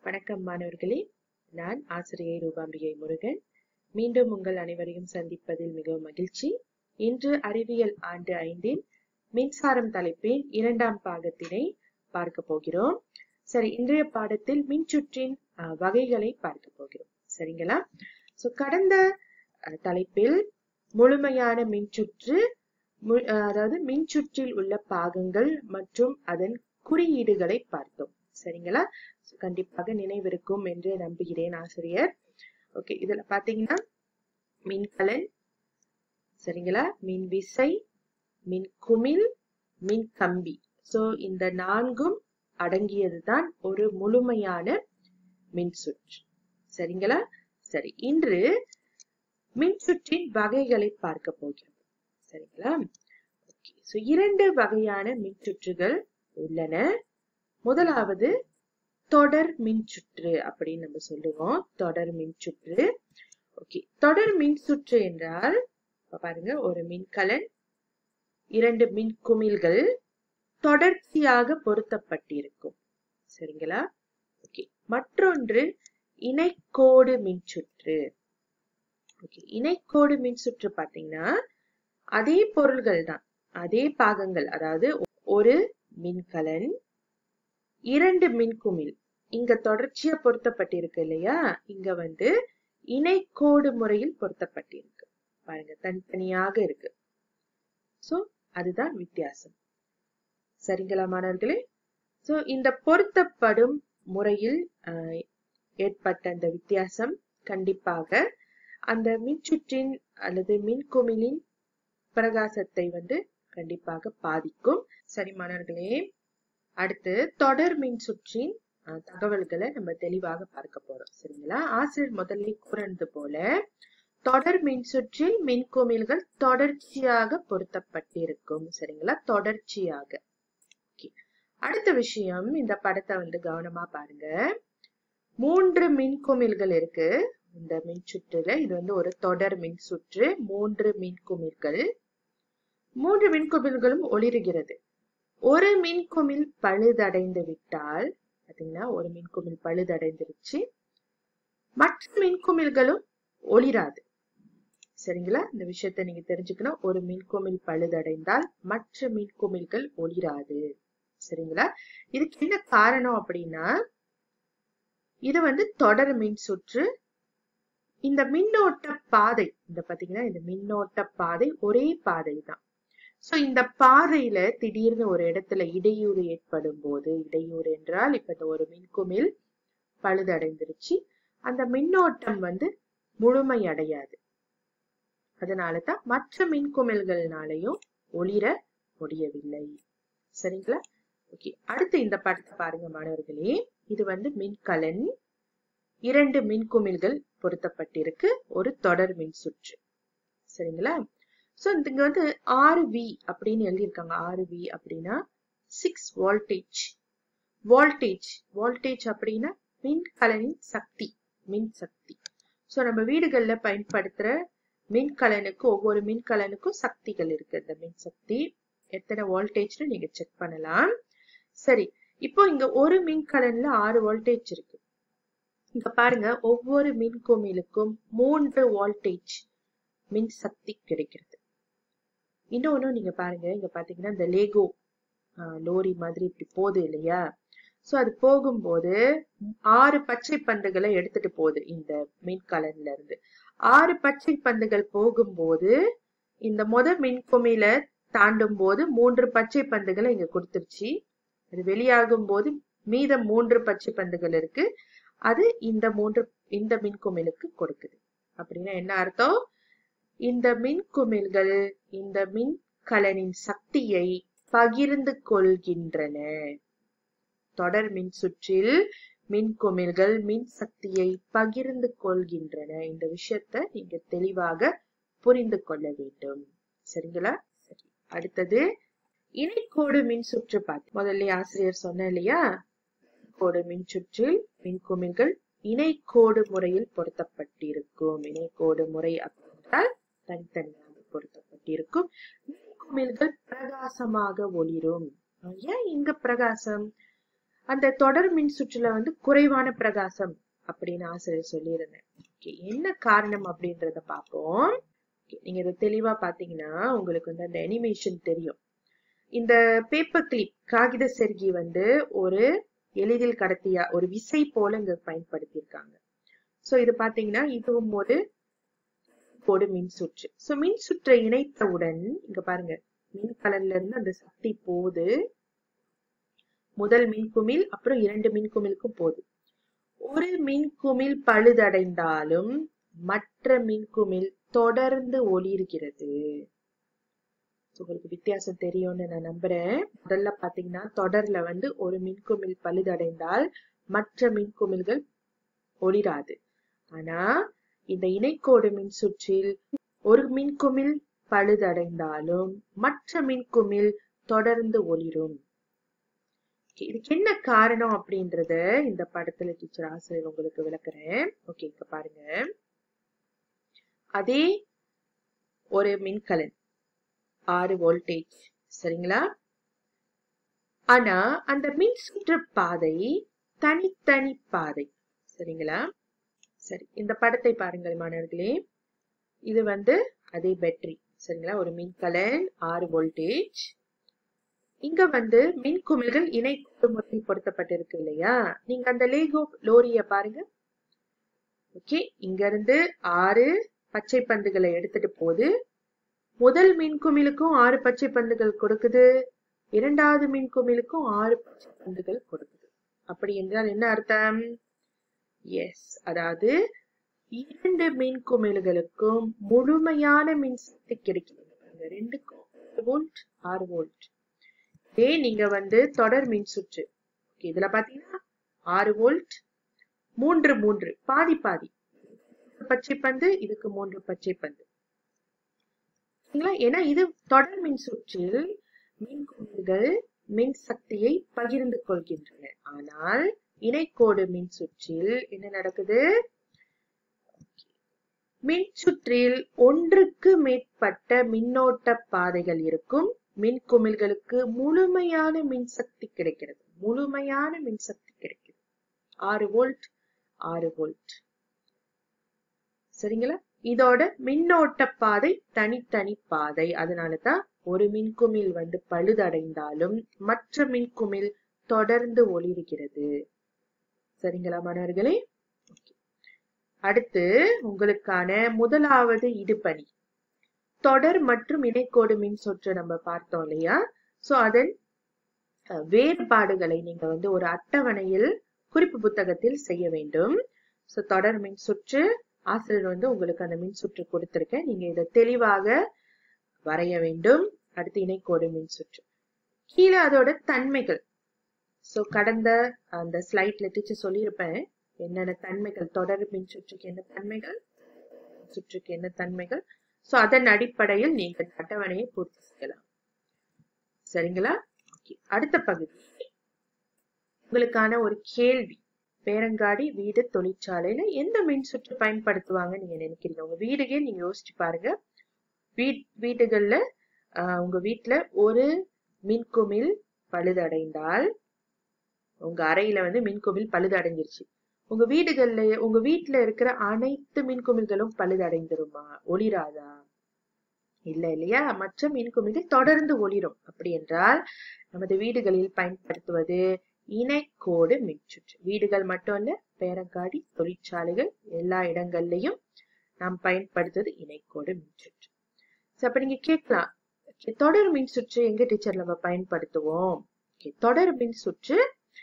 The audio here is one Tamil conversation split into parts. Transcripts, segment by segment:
வணக்கம் மாணவர்களே நான் ஆசிரியை ரூபாம்பிகை முருகன் மீண்டும் உங்கள் அனைவரையும் சந்திப்பதில் மிகவும் மகிழ்ச்சி இன்று அறிவியல் ஆண்டு ஐந்தின் மின்சாரம் தலைப்பின் இரண்டாம் பாகத்தினை பார்க்க போகிறோம் சரி இன்றைய பாடத்தில் மின்சுற்றின் அஹ், வகைகளை பார்க்க போகிறோம் சரிங்களா சோ கடந்த அஹ், தலைப்பில் முழுமையான மின்சுற்று மு- அஹ், அதாவது மின்சுற்றில் உள்ள பாகங்கள் மற்றும் அதன் குறியீடுகளை பார்த்தோம் சரிங்களா So, கண்டிப்பாக நினைவிருக்கும் என்று நம்புகிறேன் ஆசிரியர் ஓகே இதுல பாத்தீங்கன்னா மின்கலன் சரிங்களா மின் விசை மின் குமிழ் மின் கம்பி சோ இந்த நான்கும் அடங்கியதுதான் ஒரு முழுமையான மின்சுற்று சரிங்களா சரி இன்று மின்சுற்றின் வகைகளை பார்க்க போகிறோம் சரிங்களா ஓகே சோ இரண்டு வகையான மின்சுற்றுகள் உள்ளன முதலாவது தொடர் மின்சுற்று அப்படின்னு நம்ம சொல்லுவோம் தொடர் மின்சுற்று ஓகே தொடர் மின்சுற்று என்றால் இப்ப பாருங்க ஒரு மின்கலன் இரண்டு மின் குமிழ்கள் தொடர்ச்சியாக பொருத்தப்பட்டிருக்கும் சரிங்களா ஓகே மற்றொன்று இணைக்கோடு மின்சுற்று ஓகே இணைக்கோடு மின்சுற்று பாத்தீங்கன்னா அதே பொருள்கள் தான் அதே பாகங்கள் அதாவது ஒரு மின்கலன் இரண்டு மின்குமிழ் இங்க தொடர்ச்சியா பொருத்தப்பட்டிருக்கு இல்லையா இங்க வந்து இணைக்கோடு முறையில் பொருத்தப்பட்டிருக்கு பாருங்க தனித்தனியாக இருக்கு சோ அதுதான் வித்தியாசம் சரிங்களா மாணவர்களே சோ இந்த பொருத்தப்படும் முறையில் ஆஹ், ஏற்பட்ட அந்த வித்தியாசம் கண்டிப்பாக அந்த மின்சுற்றின் அல்லது மின்குமிழின் பிரகாசத்தை வந்து கண்டிப்பாக பாதிக்கும் சரி மாணவர்களே அடுத்து தொடர் மின்சுற்றின் அஹ், தகவல்களை நம்ம தெளிவாக பார்க்க போறோம் சரிங்களா ஆசிரியர் முதல்ல கூறினது போல தொடர் மின்சுற்றில் மின்குமிழ்கள் தொடர்ச்சியாக பொருத்தப்பட்டிருக்கும் சரிங்களா தொடர்ச்சியாக Okay. அடுத்த விஷயம் இந்த படத்தை வந்து கவனமா பாருங்க மூன்று மின்குமிழ்கள் இருக்கு இந்த மின்சுற்றுல இது வந்து ஒரு தொடர் மின்சுற்று மூன்று மின்குமிழ்கள் மூன்று மின்குமிழ்களும் ஒளிருகிறது ஒரு மின்குமிழ் பழுதடைந்து விட்டால் பாத்தீங்கன்னா ஒரு மின்குமிழ் பழுதடைந்துருச்சு மற்ற மின்குமிழ்களும் ஒளிராது சரிங்களா இந்த விஷயத்த நீங்க தெரிஞ்சுக்கணும் ஒரு மின்குமிழ் பழுதடைந்தால் மற்ற மின்குமிழ்கள் ஒளிராது சரிங்களா இதுக்கு என்ன காரணம் அப்படின்னா இது வந்து தொடர் மின் சுற்று இந்த மின்னோட்ட பாதை இந்த பாத்தீங்கன்னா இந்த மின்னோட்ட பாதை ஒரே பாதை தான் சோ இந்த பாதையில திடீர்னு ஒரு இடத்துல இடையூறு ஏற்படும் போது இடையூறு என்றால் இப்ப இந்த ஒரு மின்குமிழ் பழுதடைந்துருச்சு அந்த மின்னோட்டம் வந்து முழுமை அடையாது அதனாலதான் மற்ற மின்குமிழ்கள்னாலையும் ஒளிர முடியவில்லை சரிங்களா ஓகே அடுத்து இந்த படத்தை பாருங்க மாணவர்களே இது வந்து மின்கலன் இரண்டு மின்குமிழ்கள் பொருத்தப்பட்டிருக்கு ஒரு தொடர் மின் சுற்று சரிங்களா சோ இங்க வந்து ஆறு வி அப்படின்னு எழுதியிருக்காங்க ஆறு வி அப்படின்னா சிக்ஸ் வோல்டேஜ் வோல்டேஜ் வோல்டேஜ் அப்படின்னா மின்கலனின் சக்தி மின் சக்தி சோ நம்ம வீடுகள்ல பயன்படுத்துற மின்கலனுக்கு ஒவ்வொரு மின்கலனுக்கும் சக்திகள் இருக்கு இந்த மின் சக்தி எத்தனை வோல்டேஜ்னு நீங்க செக் பண்ணலாம் சரி இப்போ இங்க ஒரு மின்கலன்ல ஆறு வோல்டேஜ் இருக்கு இங்க பாருங்க ஒவ்வொரு மின்குமிழுக்கும் மூன்று வோல்டேஜ் மின் சக்தி கிடைக்கிறது இன்னொன்னு நீங்க பாருங்க இங்க பாத்தீங்கன்னா இந்த லேகோ லோரி மாதிரி இப்படி போகுது இல்லையா சோ அது போகும்போது ஆறு பச்சை பந்துகளை எடுத்துட்டு போகுது இந்த மின்கலன்ல இருந்து ஆறு பச்சை பந்துகள் போகும்போது இந்த முத மின்குமிழ தாண்டும் போது மூன்று பச்சை பந்துகளை இங்க கொடுத்துருச்சு அது வெளியாகும் போது மீதம் மூன்று பச்சை பந்துகள் இருக்கு அது இந்த மூன்று இந்த மின்குமிழுக்கு கொடுக்குது அப்படின்னா என்ன அர்த்தம் இந்த மின்குமிழ்கள் இந்த மின்கலனின் சக்தியை பகிர்ந்து கொள்கின்றன தொடர் மின் சுற்றில் மின்குமிழ்கள் மின் சக்தியை பகிர்ந்து கொள்கின்றன இந்த விஷயத்த நீங்க தெளிவாக புரிந்து கொள்ள வேண்டும் சரிங்களா சரி அடுத்தது இணைக்கோடு மின் சுற்று பார்த்து முதல்ல ஆசிரியர் சொன்ன இல்லையா கோடு மின் சுற்றில் மின்குமிழ்கள் இணைக்கோடு முறையில் பொருத்தப்பட்டிருக்கும் இணைக்கோடு முறை அப்படின்றால் தனித்தனியாக பொருத்தப்பட்டிருக்கும் மின்குமிழ்கள் பிரகாசமாக ஒளிரும் ஏன் இங்க பிரகாசம் அந்த தொடர் மின் சுற்றுல வந்து குறைவான பிரகாசம் அப்படின்னு ஆசிரியர் சொல்லியிருந்தேன் Okay, என்ன காரணம் அப்படின்றத பார்ப்போம் Okay, நீங்க இதை தெளிவா பாத்தீங்கன்னா உங்களுக்கு வந்து அந்த அனிமேஷன் தெரியும் இந்த பேப்பர் கிளிப் காகித செருகி வந்து ஒரு எளிதில் கடத்தியா ஒரு விசை போல இங்க பயன்படுத்தியிருக்காங்க சோ இது பாத்தீங்கன்னா இதுவும் ஒரு கோடு மின் சுற்று சோ மின் சுற்றை இணைத்தவுடன் இங்க பாருங்க மின் கலன்ல இருந்து அந்த சக்தி போகுது முதல் மின்குமிழ் அப்புறம் இரண்டு மின்குமிழுக்கும் போகுது ஒரு மின்குமிழ் பழுதடைந்தாலும் மற்ற மின்குமிழ் தொடர்ந்து ஒளிர்கிறது உங்களுக்கு வித்தியாசம் தெரியும்னு நான் நம்புறேன் முதல்ல பாத்தீங்கன்னா தொடர்ல வந்து ஒரு மின்குமிழ் பழுதடைந்தால் மற்ற மின்குமிழ்கள் ஒளிராது ஆனா இந்த இணைக்கோடு மின் சுற்றில் ஒரு மின்குமிழ் பழுதடைந்தாலும் மற்ற மின்குமிழ் தொடர்ந்து ஒளிரும் இதுக்கு என்ன காரணம் அப்படின்றத இந்த படத்துல டீச்சர் ஆசிரியர் உங்களுக்கு விளக்குறேன் ஓகே இங்க பாருங்க அதே ஒரு மின்கலன் ஆறு வோல்டேஜ் சரிங்களா ஆனா அந்த மின் சுற்று பாதை தனித்தனி பாதை சரிங்களா சரி இந்த படத்தை பாருங்கள் மாணவர்களே இது வந்து அதே பேட்டரி சரிங்களா ஒரு மின்கலன் ஆறு வோல்டேஜ் இங்க வந்து மின் குமிழ்கள் இணை முறையில் பொருத்தப்பட்டிருக்கு இல்லையா நீங்க அந்த லேகோ லோரிய பாருங்க ஓகே இங்க இருந்து ஆறு பச்சை பந்துகளை எடுத்துட்டு போகுது முதல் மின்குமிழுக்கும் ஆறு பச்சை பந்துகள் கொடுக்குது இரண்டாவது மின்குமிழுக்கும் ஆறு பச்சை பந்துகள் கொடுக்குது அப்படி என்றால் என்ன அர்த்தம் எஸ் அதாவது இரண்டு மின்குமிழ்களுக்கும் முழுமையான மின்சக்தி கிடைக்கிறது ரெண்டுக்கும் வோல்ட் ஆறு வோல்ட் இதே நீங்க வந்து தொடர் மின் சுற்று இதுல பாத்தீங்கன்னா ஆறு வோல்ட் மூன்று மூன்று பாதி பாதி பச்சை பந்து இதுக்கு மூன்று பச்சை பந்து ஏன்னா இது தொடர் மின் சுற்றில் மின்குமிழ்கள் மின் சக்தியை பகிர்ந்து கொள்கின்றன ஆனால் இணைக்கோடு மின் சுற்றில் என்ன நடக்குது மின் சுற்றில் ஒன்றுக்கு மேற்பட்ட மின்னோட்ட பாதைகள் இருக்கும் மின்குமிழ்களுக்கு முழுமையான மின்சக்தி கிடைக்கிறது முழுமையான மின்சக்தி கிடைக்கிறது ஆறு வோல்ட் ஆறு வோல்ட் சரிங்களா இதோட மின்னோட்ட பாதை தனித்தனி பாதை அதனாலதான் ஒரு மின்குமிழ் வந்து பழுதடைந்தாலும் மற்ற மின்குமிழ் தொடர்ந்து ஒளிர்கிறது சரிங்களா மாணவர்களே அடுத்து உங்களுக்கான முதலாவது இடுபணி தொடர் மற்றும் இணைக்கோடு மின் சுற்று நம்ம பார்த்தோம் இல்லையா சோ அதன் வேறுபாடுகளை நீங்க வந்து ஒரு அட்டவணையில் குறிப்பு புத்தகத்தில் செய்ய வேண்டும் சோ தொடர் மின் சுற்று ஆசிரியர் வந்து உங்களுக்கு அந்த மின் சுற்று கொடுத்திருக்கேன் நீங்க இதை தெளிவாக வரைய வேண்டும் அடுத்து இணைக்கோடு மின் சுற்று கீழே அதோட தன்மைகள் சோ கடந்த அந்த ஸ்லைட்ல டீச்சர் சொல்லியிருப்பேன் என்னென்ன தன்மைகள் தொடர் மின் சுற்றுக்கு என்ன தன்மைகள் சுற்றுக்கு என்ன தன்மைகள் சோ அதன் அடிப்படையில் நீங்க அட்டவணையை பூர்த்தி செய்யலாம் சரிங்களா அடுத்த பகுதி உங்களுக்கான ஒரு கேள்வி பேரங்காடி வீடு தொழிற்சாலையில எந்த மின் சுற்று பயன்படுத்துவாங்க நீங்க நினைக்கிறீங்க உங்க வீடுகே நீங்க யோசிச்சு பாருங்க வீட் வீடுகள்ல ஆஹ் உங்க வீட்டுல ஒரு மின்குமிழ் பழுதடைந்தால் உங்க அறையில வந்து மின்குமிழ் பழுதடைஞ்சிருச்சு உங்க வீடுகள்ல உங்க வீட்டுல இருக்கிற அனைத்து மின்குமிழ்களும் பழுதடைந்துருமா ஒளிராதா இல்ல இல்லையா மற்ற மின்குமிழ்கள் தொடர்ந்து ஒளிரும் அப்படி என்றால் நமது வீடுகளில் பயன்படுத்துவது இணைக்கோடு மின்சுற்று வீடுகள் மட்டும் இல்ல பேரங்காடி தொழிற்சாலைகள் எல்லா இடங்கள்லயும் நாம் பயன்படுத்துவது இணைக்கோடு மின்சுற்று அப்ப நீங்க கேட்கலாம் தொடர் மின்சுற்று எங்க டீச்சர் நம்ம பயன்படுத்துவோம் தொடர் மின்சுற்று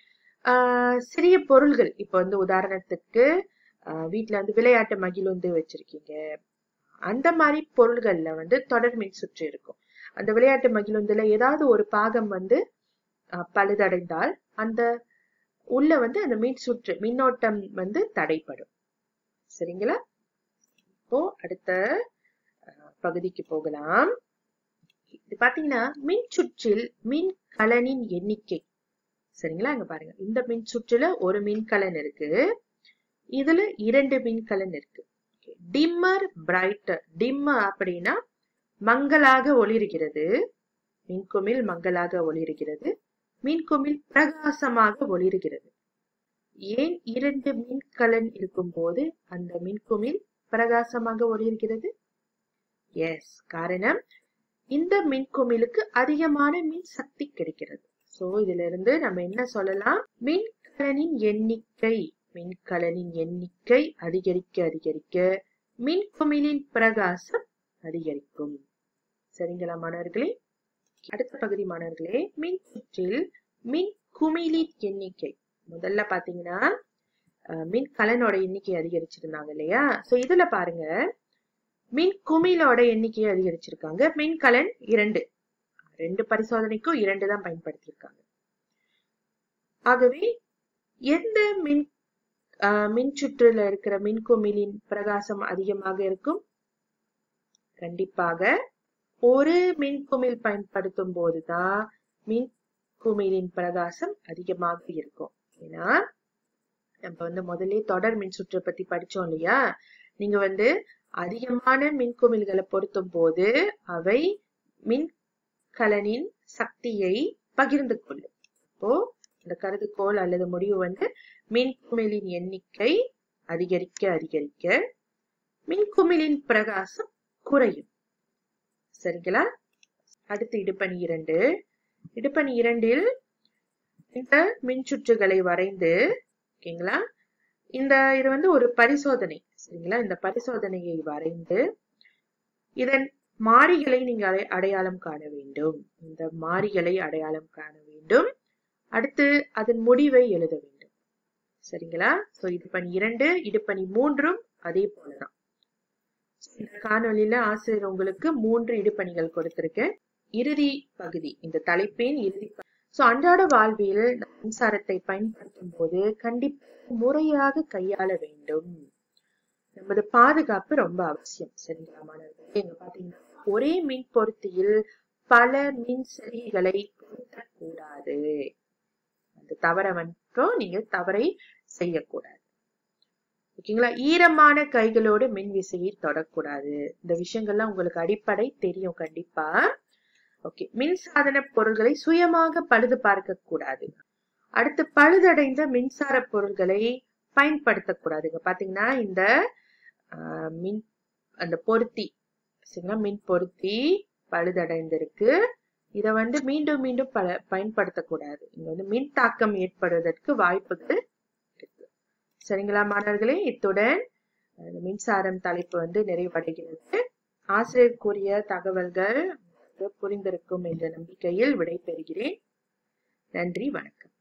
ஆஹ் சிறிய பொருள்கள் இப்ப வந்து உதாரணத்துக்கு வீட்டுல வந்து விளையாட்டு மகிழுந்து வச்சிருக்கீங்க அந்த மாதிரி பொருள்கள்ல வந்து தொடர் மின் சுற்று இருக்கும் அந்த விளையாட்டு மகிழுந்துல ஏதாவது ஒரு பாகம் வந்து பழுதடைந்தால் அந்த உள்ள வந்து அந்த மின் சுற்று மின்னோட்டம் வந்து தடைப்படும் சரிங்களா இப்போ அடுத்த பகுதிக்கு போகலாம் இது பாத்தீங்கன்னா மின் சுற்றில் மின் கலனின் எண்ணிக்கை சரிங்களா இங்க பாருங்க இந்த மின் சுற்றுல ஒரு மின்கலன் இருக்கு இதுல இரண்டு மின்கலன் இருக்கு டிம்மர் பிரைட்டர் டிம்மர் அப்படின்னா மங்களாக ஒளிர்கிறது மின்குமிழ் மங்களாக ஒளிர்கிறது மின்குமிழ் பிரகாசமாக ஒளிர்கிறது ஏன் இரண்டு மின்கலன் இருக்கும்போது அந்த மின்குமிழ் பிரகாசமாக ஒளிர்கிறது எஸ் காரணம் இந்த மின்குமிழுக்கு அதிகமான மின் சக்தி கிடைக்கிறது சோ இதுல இருந்து நம்ம என்ன சொல்லலாம் மின்கலனின் எண்ணிக்கை மின்கலனின் எண்ணிக்கை அதிகரிக்க அதிகரிக்க மின்குமிழின் பிரகாசம் அதிகரிக்கும் சரிங்களா மாணவர்களே அடுத்த பகுதி மாணவர்களே மின் சுற்றில் மின் குமிழின் எண்ணிக்கை முதல்ல பாத்தீங்கன்னா மின் கலனோட எண்ணிக்கை அதிகரிச்சிருந்தாங்க இல்லையா சோ இதுல பாருங்க மின் குமிழோட எண்ணிக்கையை அதிகரிச்சிருக்காங்க மின்கலன் இரண்டு ரெண்டு பரிசோதனைக்கும் இரண்டு தான் பயன்படுத்தியிருக்காங்க ஆகவே எந்த மின் மின் சுற்றுல இருக்கிற மின் குமிழின் பிரகாசம் அதிகமாக இருக்கும் கண்டிப்பாக ஒரு மின் குமிழ் பயன்படுத்தும் போதுதான் மின் குமிழின் பிரகாசம் அதிகமாக இருக்கும் ஏன்னா நம்ம வந்து முதல்ல தொடர் மின் சுற்றை பத்தி படிச்சோம் இல்லையா நீங்க வந்து அதிகமான மின்குமிழ்களை பொருத்தும் போது அவை மின்கலனின் சக்தியை பகிர்ந்து கொள்ளும் இப்போ இந்த கருதுகோள் அல்லது முடிவு வந்து மின்குமிழின் எண்ணிக்கை அதிகரிக்க அதிகரிக்க மின்குமிழின் பிரகாசம் குறையும் சரிங்களா அடுத்து இடுப்பணி இரண்டு இடுப்பணி இரண்டில் இந்த மின்சுற்றுகளை வரைந்து ஓகேங்களா இந்த இது வந்து ஒரு பரிசோதனை சரிங்களா இந்த பரிசோதனையை வரைந்து இதன் மாறிகளை நீங்க அடையாளம் காண வேண்டும் இந்த மாறிகளை அடையாளம் காண வேண்டும் அடுத்து அதன் முடிவை எழுத வேண்டும் சரிங்களா சோ இது பணி இரண்டு இடுப்பணி மூன்றும் அதே போலதான் இந்த காணொலியில ஆசிரியர் உங்களுக்கு மூன்று இடுப்பணிகள் கொடுத்திருக்கேன் இறுதி பகுதி இந்த தலைப்பின் இறுதி சோ அன்றாட வாழ்வில் மின்சாரத்தை பயன்படுத்தும் போது கண்டிப்பா முறையாக கையாள வேண்டும் நமது பாதுகாப்பு ரொம்ப அவசியம் சரிங்களா மாணவர்களே இங்க பாத்தீங்கன்னா ஒரே மின் பொருத்தியில் பல மின் சரிகளை பொருத்தக்கூடாது அந்த தவறை மட்டும் நீங்க தவறை செய்யக்கூடாது ஓகேங்களா ஈரமான கைகளோடு மின் விசையை தொடக்கூடாது இந்த விஷயங்கள்லாம் உங்களுக்கு அடிப்படை தெரியும் கண்டிப்பா ஓகே மின்சாதன பொருள்களை சுயமாக பழுது பார்க்க கூடாது அடுத்து பழுதடைந்த மின்சார பொருள்களை பயன்படுத்தக்கூடாதுங்க பாத்தீங்கன்னா இந்த மின் அந்த பொருத்தி சரிங்களா மின் பொருத்தி பழுதடைந்திருக்கு இத வந்து மீண்டும் மீண்டும் பல பயன்படுத்தக்கூடாது இங்க வந்து மின் தாக்கம் ஏற்படுவதற்கு வாய்ப்புகள் இருக்கு சரிங்களா மாணவர்களே இத்துடன் மின்சாரம் தலைப்பு வந்து நிறைவடைகிறது ஆசிரியர் கூறிய தகவல்கள் புரிந்திருக்கும் என்ற நம்பிக்கையில் விடை பெறுகிறேன் நன்றி வணக்கம்